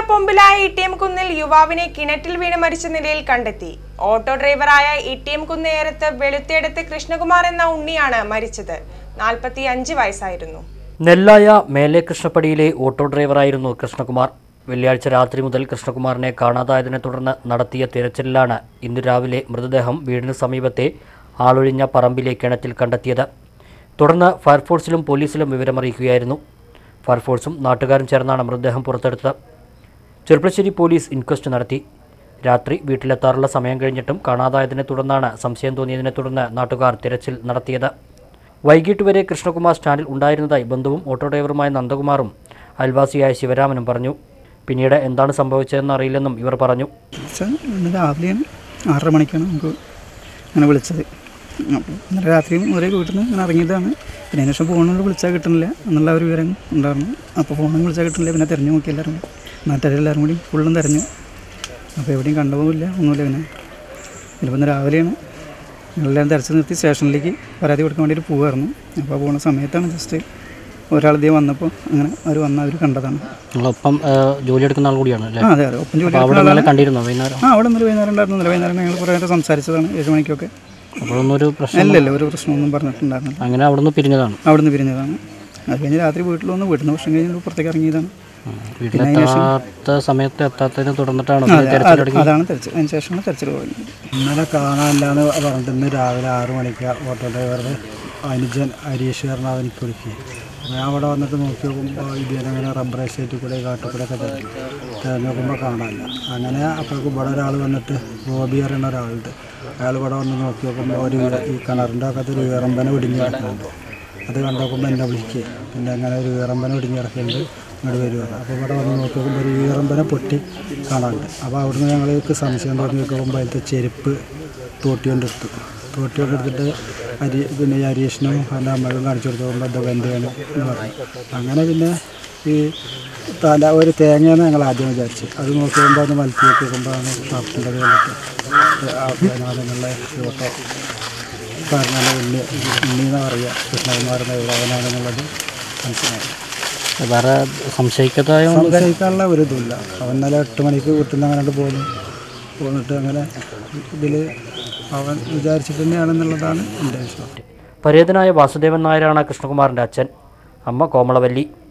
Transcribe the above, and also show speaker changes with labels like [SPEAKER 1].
[SPEAKER 1] പൊമ്പിലായ ഇട്ടിയം കുന്നിൽ യുവാവിനെ കിണറ്റിൽ വീണ് മരിച്ച നിലയിൽ കണ്ടെത്തി ഓട്ടോ ഡ്രൈവറായ ഇട്ടിയം കുന്ന് ഏരത്ത് വെളുത്തേടത്ത് കൃഷ്ണകുമാർ എന്ന ഉണ്ണിയാണ് മരിച്ചത് നാൽപ്പത്തി അഞ്ച് വയസ്സായിരുന്നു
[SPEAKER 2] നെല്ലായ മേലെ കൃഷ്ണപ്പടിയിലെ ഓട്ടോ ഡ്രൈവറായിരുന്നു കൃഷ്ണകുമാർ വെള്ളിയാഴ്ച രാത്രി മുതൽ കൃഷ്ണകുമാറിനെ കാണാതായതിനെ തുടർന്ന് നടത്തിയ തിരച്ചിലിലാണ് ഇന്ന് രാവിലെ മൃതദേഹം വീടിന് സമീപത്തെ ആളൊഴിഞ്ഞ പറമ്പിലെ കിണറ്റിൽ കണ്ടെത്തിയത് തുടർന്ന് ഫയർഫോഴ്സിലും പോലീസിലും വിവരമറിയിക്കുകയായിരുന്നു ഫയർഫോഴ്സും നാട്ടുകാരും ചേർന്നാണ് മൃതദേഹം പുറത്തെടുത്തത് ചെറുപ്പശ്ശേരി പോലീസ് ഇൻക്വസ്റ്റ് നടത്തി രാത്രി വീട്ടിലെത്താറുള്ള സമയം കഴിഞ്ഞിട്ടും കാണാതായതിനെ തുടർന്നാണ് സംശയം തോന്നിയതിനെ തുടർന്ന് നാട്ടുകാർ തിരച്ചിൽ നടത്തിയത് വൈകിട്ട് വരെ കൃഷ്ണകുമാർ സ്റ്റാൻഡിൽ ഉണ്ടായിരുന്നതായി ബന്ധുവും ഓട്ടോ ഡ്രൈവറുമായ നന്ദകുമാറും അയൽവാസിയായ ശിവരാമനും പറഞ്ഞു പിന്നീട് എന്താണ് സംഭവിച്ചതെന്ന് അറിയില്ലെന്നും ഇവർ പറഞ്ഞു
[SPEAKER 3] വെച്ചാൽ ഇന്ന് രാവിലെയാണ് ആറര മണിക്കാണ് നമുക്ക് അങ്ങനെ വിളിച്ചത് അപ്പോൾ ഇന്നലെ രാത്രിയും ഒരേ വീട്ടിൽ നിന്ന് ഇങ്ങനെ ഇറങ്ങിയതാണ് പിന്നെ അതിന് ശേഷം ഫോണിൽ വിളിച്ചാൽ കിട്ടുന്നില്ല എന്നുള്ള ഒരു വിവരം ഉണ്ടായിരുന്നു അപ്പോൾ ഫോണിൽ വിളിച്ചാൽ കിട്ടുന്നില്ല പിന്നെ തിരഞ്ഞു നോക്കി എല്ലാവരും കൂടി നാട്ടുകാരെല്ലാവരും കൂടി ഫുള്ളും തിരഞ്ഞു അപ്പോൾ എവിടെയും കണ്ടുപോകില്ല ഒന്നുമില്ല പിന്നെ ചിലപ്പോൾ ഇന്ന് രാവിലെയാണ് ഞങ്ങളെല്ലാം തിരച്ച് നിർത്തി സ്റ്റേഷനിലേക്ക് പരാതി കൊടുക്കാൻ വേണ്ടിയിട്ട് പോകുമായിരുന്നു അപ്പോൾ ആ പോകുന്ന സമയത്താണ് ജസ്റ്റ് ഒരാൾ ഇതേ വന്നപ്പോൾ അങ്ങനെ അവർ വന്ന അവർ കണ്ടതാണ്
[SPEAKER 2] നിങ്ങളൊപ്പം ജോലി എടുക്കുന്ന ആൾ കൂടിയാണ് അല്ലേ
[SPEAKER 3] ആ അതെ അതെ ഒപ്പം ജോലി
[SPEAKER 2] അവിടെ
[SPEAKER 3] എടുക്കുന്ന
[SPEAKER 2] ഇന്നലെ കണ്ടിരുന്നോ വൈകുന്നേരം
[SPEAKER 3] ആ അവിടെ ഇന്നലെ വൈകുന്നേരം ഉണ്ടായിരുന്നു ഇന്നലെ വൈകുന്നേരം ഞങ്ങൾ കുറേ നേരം സംസാരിച്ചതാണ് ഏഴ് മണിക്കൊക്കെ
[SPEAKER 2] അപ്പോഴൊന്നും ഒരു പ്രശ്നം
[SPEAKER 3] ഇല്ല ഇല്ല ഒരു പ്രശ്നമൊന്നും പറഞ്ഞിട്ടുണ്ടായിരുന്നില്ല
[SPEAKER 2] അങ്ങനെ അവിടെ നിന്ന് പിരിഞ്ഞതാണ്
[SPEAKER 3] അവിടെ നിന്ന് പിരിഞ്ഞതാണ് അത് കഴിഞ്ഞ് രാത്രി വീട്ടിൽ വന്ന് വീട്ടിൽ നിന്ന് ഭക്ഷണം കഴിഞ്ഞ് പുറത്തേക്ക് ഇറങ്ങിയതാണ്
[SPEAKER 2] വീട്ടിലെത്താത്ത സമയത്ത് എത്താത്തതിനെ തുടർന്നിട്ടാണ്
[SPEAKER 3] ആ,
[SPEAKER 2] ഇവര്
[SPEAKER 3] അതെ,
[SPEAKER 2] തിരച്ചിൽ
[SPEAKER 3] അത്
[SPEAKER 2] തുടങ്ങി
[SPEAKER 3] അതാണ് തെരച്ചിൽ അതിന് ശേഷമാണ് തെരച്ചിൽ തുടങ്ങിയത്
[SPEAKER 4] ഇന്നലെ കാണാനില്ലാന്ന് പറഞ്ഞിട്ട് ഇന്ന് രാവിലെ ആറ് മണിക്ക് ഓട്ടോ ഡ്രൈവറുടെ അനുജൻ ഹരീഷ് കാരണം അവനിക്ക് വിളിക്കുക ഞാൻ അവിടെ വന്നിട്ട് നോക്കി നോക്കുമ്പോൾ ഇതിനങ്ങനെ റബ്ബർ എസ്റ്റേറ്റിൽ കൂടെ കാട്ടിൽ കൂടെ ഒക്കെ തിരഞ്ഞു തിരഞ്ഞു നോക്കുമ്പോൾ കാണാനില്ല അങ്ങനെ അപ്പോഴേക്കും ഇവിടെ ഒരാൾ വന്നിട്ട് ബോബി അറിയുന്ന ഒരാളുണ്ട് അയാൾ ഇവിടെ വന്ന് നോക്കി നോക്കുമ്പോൾ ഒരു വീ- ഈ കിണറിൻ്റെ അകത്ത് ഒരു വീറമ്പന ഒടിഞ്ഞ് കിടക്കുന്നുണ്ട് അത് കണ്ടു നോക്കുമ്പോൾ എന്നെ വിളിക്കുക പിന്നെ അങ്ങനെ ഒരു വീറമ്പന ഒടിഞ്ഞ് കിടക്കുന്നുണ്ട് ഇങ്ങോട്ട് വരുവാണ് അപ്പോൾ ഇവിടെ വന്ന് നോക്കി നോക്കുമ്പോൾ ഒരു വീറമ്പന പൊട്ടി കാണാനുണ്ട് അപ്പോൾ അവിടുന്ന് ഞങ്ങൾക്ക് സംശയം തോന്നി നോക്കുമ്പോൾ അതിലത്തെ ചെരുപ്പ് തോട്ടിക്കൊണ്ടെടുത്തു തോട്ടിക്കൊണ്ടെടുത്തിട്ട് അരി പിന്നെ ഈ ഹരീഷിനും എൻ്റെ അമ്മക്കും കാണിച്ചു കൊടുത്തു നോക്കുമ്പോൾ എന്താ ബന്ധുവാണ് എന്ന് പറഞ്ഞു അങ്ങനെ പിന്നെ ഈ തല ഒരു തേങ്ങയെന്ന് ഞങ്ങൾ ആദ്യം വിചാരിച്ചു അത് നോക്കുമ്പോൾ അത് മലത്തി നോക്കുമ്പോഴാണ് ഷർട്ടിൻ്റെ കണ്ടിട്ട് അതിനുള്ള ഫോട്ടോ കാരണം ഉണ്ണി ഉണ്ണീന്ന് പറയുക കൃഷ്ണകുമാരൻ അവനാണെന്നുള്ളത് മനസ്സിലായി
[SPEAKER 2] വേറെ സംശയിക്കാത്ത
[SPEAKER 4] സംശയിക്കാനുള്ള ഒരു ഇതുമില്ല അവൻ ഇന്നലെ എട്ട് മണിക്ക് വീട്ടിൽ നിന്ന് അങ്ങനെ പോന്നു പോന്നിട്ട് അങ്ങനെ ഇതിൽ അവൻ വിചാരിച്ചിട്ട് തന്നെയാണെന്നുള്ളതാണ് എൻ്റെ വിശ്വാസം
[SPEAKER 2] പരേതനായ വാസുദേവൻ നായരാണ് കൃഷ്ണകുമാറിൻ്റെ അച്ഛൻ അമ്മ കോമളവല്ലി